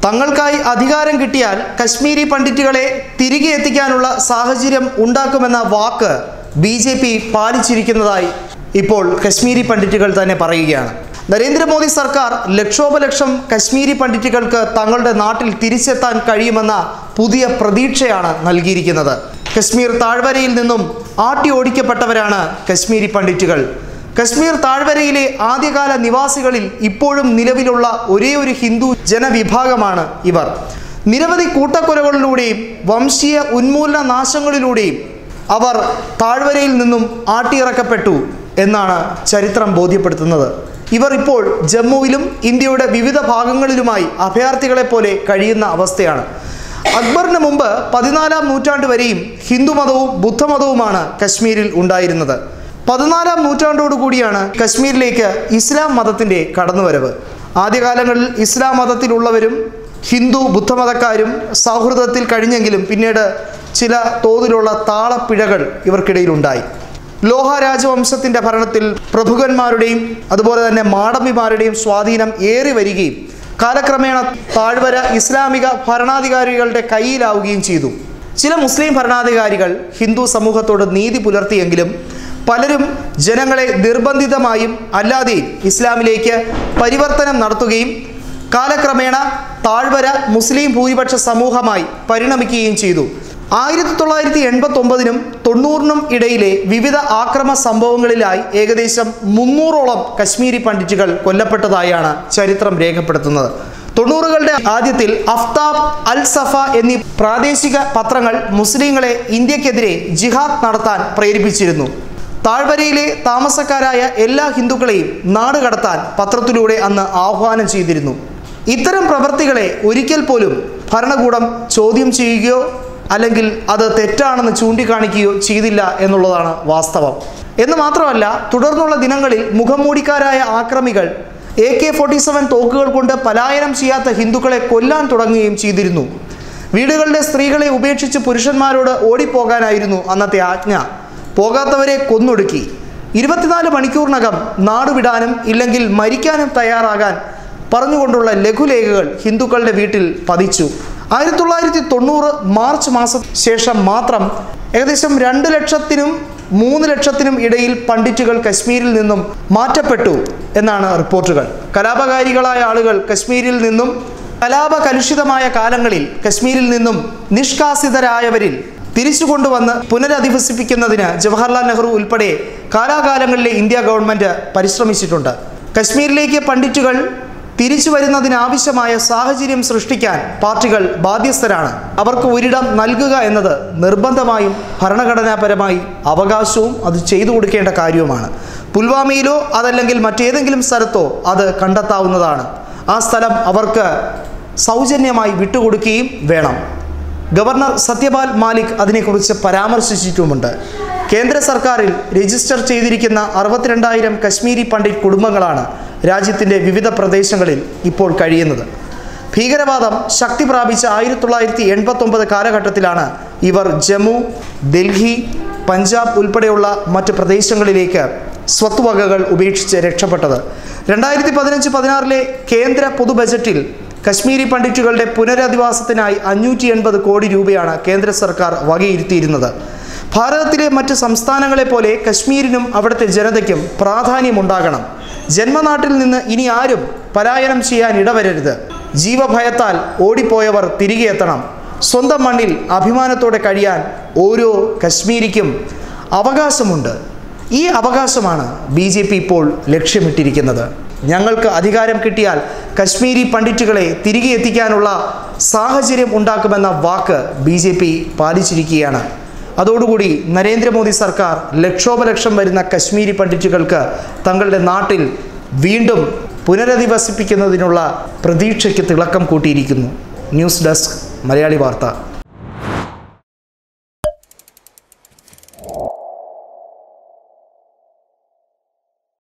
തങ്ങൾക്കായി അധികാരം കിട്ടിയാൽ കശ്മീരി പണ്ഡിറ്റുകളെ തിരികെ എത്തിക്കാനുള്ള സാഹചര്യം ഉണ്ടാക്കുമെന്ന വാക്ക് ബി ജെ പി പാലിച്ചിരിക്കുന്നതായി ഇപ്പോൾ കശ്മീരി പണ്ഡിറ്റുകൾ തന്നെ പറയുകയാണ് നരേന്ദ്രമോദി സർക്കാർ ലക്ഷോപലക്ഷം കശ്മീരി പണ്ഡിറ്റുകൾക്ക് തങ്ങളുടെ നാട്ടിൽ തിരിച്ചെത്താൻ കഴിയുമെന്ന പുതിയ പ്രതീക്ഷയാണ് നൽകിയിരിക്കുന്നത് കശ്മീർ താഴ്വരയിൽ നിന്നും ആട്ടി ഓടിക്കപ്പെട്ടവരാണ് കശ്മീരി പണ്ഡിറ്റുകൾ കശ്മീർ താഴ്വരയിലെ ആദ്യകാല നിവാസികളിൽ ഇപ്പോഴും നിലവിലുള്ള ഒരേ ഒരു ഹിന്ദു ജനവിഭാഗമാണ് ഇവർ നിരവധി കൂട്ടക്കൊലകളിലൂടെയും വംശീയ ഉന്മൂലന നാശങ്ങളിലൂടെയും അവർ താഴ്വരയിൽ നിന്നും ആട്ടിയിറക്കപ്പെട്ടു എന്നാണ് ചരിത്രം ബോധ്യപ്പെടുത്തുന്നത് ഇവർ ഇപ്പോൾ ജമ്മുവിലും ഇന്ത്യയുടെ വിവിധ ഭാഗങ്ങളിലുമായി അഭയാർത്ഥികളെ പോലെ കഴിയുന്ന അവസ്ഥയാണ് അക്ബറിന് മുമ്പ് പതിനാലാം നൂറ്റാണ്ട് വരെയും ഹിന്ദുമതവും ബുദ്ധമതവുമാണ് കശ്മീരിൽ ഉണ്ടായിരുന്നത് പതിനാലാം നൂറ്റാണ്ടോടുകൂടിയാണ് കശ്മീരിലേക്ക് ഇസ്ലാം മതത്തിൻ്റെ കടന്നുവരവ് ആദ്യകാലങ്ങളിൽ ഇസ്ലാം മതത്തിലുള്ളവരും ഹിന്ദു ബുദ്ധമതക്കാരും സൗഹൃദത്തിൽ കഴിഞ്ഞെങ്കിലും പിന്നീട് ചില തോതിലുള്ള താളപ്പിഴകൾ ഇവർക്കിടയിലുണ്ടായി ലോഹ രാജവംശത്തിൻ്റെ ഭരണത്തിൽ പ്രഭുക്കന്മാരുടെയും അതുപോലെ തന്നെ മാടമ്പിമാരുടെയും സ്വാധീനം ഏറി വരികയും കാലക്രമേണ താഴ്വര ഇസ്ലാമിക ഭരണാധികാരികളുടെ കയ്യിലാവുകയും ചെയ്തു ചില മുസ്ലിം ഭരണാധികാരികൾ ഹിന്ദു സമൂഹത്തോട് നീതി പുലർത്തിയെങ്കിലും പലരും ജനങ്ങളെ നിർബന്ധിതമായും അല്ലാതെയും ഇസ്ലാമിലേക്ക് പരിവർത്തനം നടത്തുകയും കാലക്രമേണ താഴ്വര മുസ്ലിം ഭൂരിപക്ഷ സമൂഹമായി പരിണമിക്കുകയും ചെയ്തു ആയിരത്തി തൊള്ളായിരത്തി എൺപത്തി ഒമ്പതിനും തൊണ്ണൂറിനും ഇടയിലെ വിവിധ ആക്രമ സംഭവങ്ങളിലായി ഏകദേശം മുന്നൂറോളം കശ്മീരി പണ്ഡിറ്റുകൾ കൊല്ലപ്പെട്ടതായാണ് ചരിത്രം രേഖപ്പെടുത്തുന്നത് തൊണ്ണൂറുകളുടെ ആദ്യത്തിൽ അഫ്താബ് അൽ സഫ എന്നീ പ്രാദേശിക പത്രങ്ങൾ മുസ്ലിങ്ങളെ ഇന്ത്യക്കെതിരെ ജിഹാദ് നടത്താൻ പ്രേരിപ്പിച്ചിരുന്നു താഴ്വരയിലെ താമസക്കാരായ എല്ലാ ഹിന്ദുക്കളെയും നാട് കടത്താൻ പത്രത്തിലൂടെ അന്ന് ആഹ്വാനം ചെയ്തിരുന്നു ഇത്തരം പ്രവൃത്തികളെ ഒരിക്കൽ പോലും ഭരണകൂടം ചോദ്യം ചെയ്യുകയോ അല്ലെങ്കിൽ അത് തെറ്റാണെന്ന് ചൂണ്ടിക്കാണിക്കുകയോ ചെയ്തില്ല എന്നുള്ളതാണ് വാസ്തവം എന്ന് മാത്രമല്ല തുടർന്നുള്ള ദിനങ്ങളിൽ മുഖംമൂടിക്കാരായ ആക്രമികൾ എ കെ ഫോർട്ടി സെവൻ തോക്കുകൾ കൊണ്ട് പലായനം ചെയ്യാത്ത ഹിന്ദുക്കളെ കൊല്ലാൻ തുടങ്ങുകയും ചെയ്തിരുന്നു വീടുകളിലെ സ്ത്രീകളെ ഉപേക്ഷിച്ച് പുരുഷന്മാരോട് ഓടിപ്പോകാനായിരുന്നു അന്നത്തെ ആജ്ഞ പോകാത്തവരെ കൊന്നൊടുക്കി ഇരുപത്തിനാല് മണിക്കൂറിനകം നാടുവിടാനും ഇല്ലെങ്കിൽ മരിക്കാനും തയ്യാറാകാൻ പറഞ്ഞുകൊണ്ടുള്ള ലഘുലേഖകൾ ഹിന്ദുക്കളുടെ വീട്ടിൽ പതിച്ചു ആയിരത്തി തൊള്ളായിരത്തി തൊണ്ണൂറ് മാർച്ച് മാസ ശേഷം മാത്രം ഏകദേശം രണ്ട് ലക്ഷത്തിനും മൂന്ന് ലക്ഷത്തിനും ഇടയിൽ പണ്ഡിറ്റുകൾ കശ്മീരിൽ നിന്നും മാറ്റപ്പെട്ടു എന്നാണ് റിപ്പോർട്ടുകൾ കലാപകാരികളായ ആളുകൾ കശ്മീരിൽ നിന്നും കലാപകലുഷിതമായ കാലങ്ങളിൽ കശ്മീരിൽ നിന്നും നിഷ്കാസിതരായവരിൽ തിരിച്ചു കൊണ്ടുവന്ന് പുനരധിവസിപ്പിക്കുന്നതിന് ജവഹർലാൽ നെഹ്റു ഉൾപ്പെടെ കാലാകാലങ്ങളിലെ ഇന്ത്യ ഗവൺമെൻറ് പരിശ്രമിച്ചിട്ടുണ്ട് കശ്മീരിലേക്ക് പണ്ഡിറ്റുകൾ തിരിച്ചു വരുന്നതിനാവശ്യമായ സാഹചര്യം സൃഷ്ടിക്കാൻ പാർട്ടികൾ ബാധ്യസ്ഥരാണ് അവർക്ക് ഒരിടം നൽകുക എന്നത് നിർബന്ധമായും ഭരണഘടനാപരമായി അവകാശവും അത് ചെയ്തു കൊടുക്കേണ്ട കാര്യവുമാണ് പുൽവാമയിലോ അതല്ലെങ്കിൽ മറ്റേതെങ്കിലും സ്ഥലത്തോ അത് കണ്ടെത്താവുന്നതാണ് ആ സ്ഥലം അവർക്ക് സൗജന്യമായി വിട്ടുകൊടുക്കുകയും വേണം ഗവർണർ സത്യപാൽ മാലിക് അതിനെക്കുറിച്ച് പരാമർശിച്ചിട്ടുമുണ്ട് കേന്ദ്ര സർക്കാരിൽ രജിസ്റ്റർ ചെയ്തിരിക്കുന്ന അറുപത്തിരണ്ടായിരം കശ്മീരി പണ്ഡിറ്റ് കുടുംബങ്ങളാണ് രാജ്യത്തിൻ്റെ വിവിധ പ്രദേശങ്ങളിൽ ഇപ്പോൾ കഴിയുന്നത് ഭീകരവാദം ശക്തി പ്രാപിച്ച ആയിരത്തി തൊള്ളായിരത്തി എൺപത്തൊമ്പത് കാലഘട്ടത്തിലാണ് ഇവർ ജമ്മു ഡൽഹി പഞ്ചാബ് ഉൾപ്പെടെയുള്ള മറ്റ് പ്രദേശങ്ങളിലേക്ക് സ്വത്തുവകകൾ ഉപേക്ഷിച്ച് രക്ഷപ്പെട്ടത് രണ്ടായിരത്തി പതിനഞ്ച് പതിനാറിലെ കേന്ദ്ര പൊതു ബജറ്റിൽ കശ്മീരി പണ്ഡിറ്റുകളുടെ പുനരധിവാസത്തിനായി അഞ്ഞൂറ്റി എൺപത് കോടി രൂപയാണ് കേന്ദ്ര സർക്കാർ വകയിരുത്തിയിരുന്നത് ഭാരതത്തിലെ മറ്റ് സംസ്ഥാനങ്ങളെ പോലെ കശ്മീരിനും അവിടുത്തെ ജനതയ്ക്കും പ്രാധാന്യമുണ്ടാകണം ജന്മനാട്ടിൽ നിന്ന് ഇനി ആരും പലായനം ചെയ്യാൻ ഇടവരരുത് ജീവഭയത്താൽ ഓടിപ്പോയവർ തിരികെ എത്തണം സ്വന്തം മണ്ണിൽ അഭിമാനത്തോടെ കഴിയാൻ ഓരോ കശ്മീരിക്കും അവകാശമുണ്ട് ഈ അവകാശമാണ് ബി ജെ പി ഇപ്പോൾ ലക്ഷ്യമിട്ടിരിക്കുന്നത് ഞങ്ങൾക്ക് അധികാരം കിട്ടിയാൽ കശ്മീരി പണ്ഡിറ്റുകളെ തിരികെ എത്തിക്കാനുള്ള സാഹചര്യം ഉണ്ടാക്കുമെന്ന വാക്ക് ബി ജെ പി പാലിച്ചിരിക്കുകയാണ് അതോടുകൂടി നരേന്ദ്രമോദി സർക്കാർ ലക്ഷോപലക്ഷം വരുന്ന കശ്മീരി പണ്ഡിറ്റുകൾക്ക് തങ്ങളുടെ നാട്ടിൽ വീണ്ടും പുനരധിവസിപ്പിക്കുന്നതിനുള്ള പ്രതീക്ഷയ്ക്ക് തിളക്കം കൂട്ടിയിരിക്കുന്നു ന്യൂസ് ഡെസ്ക് മലയാളി വാർത്ത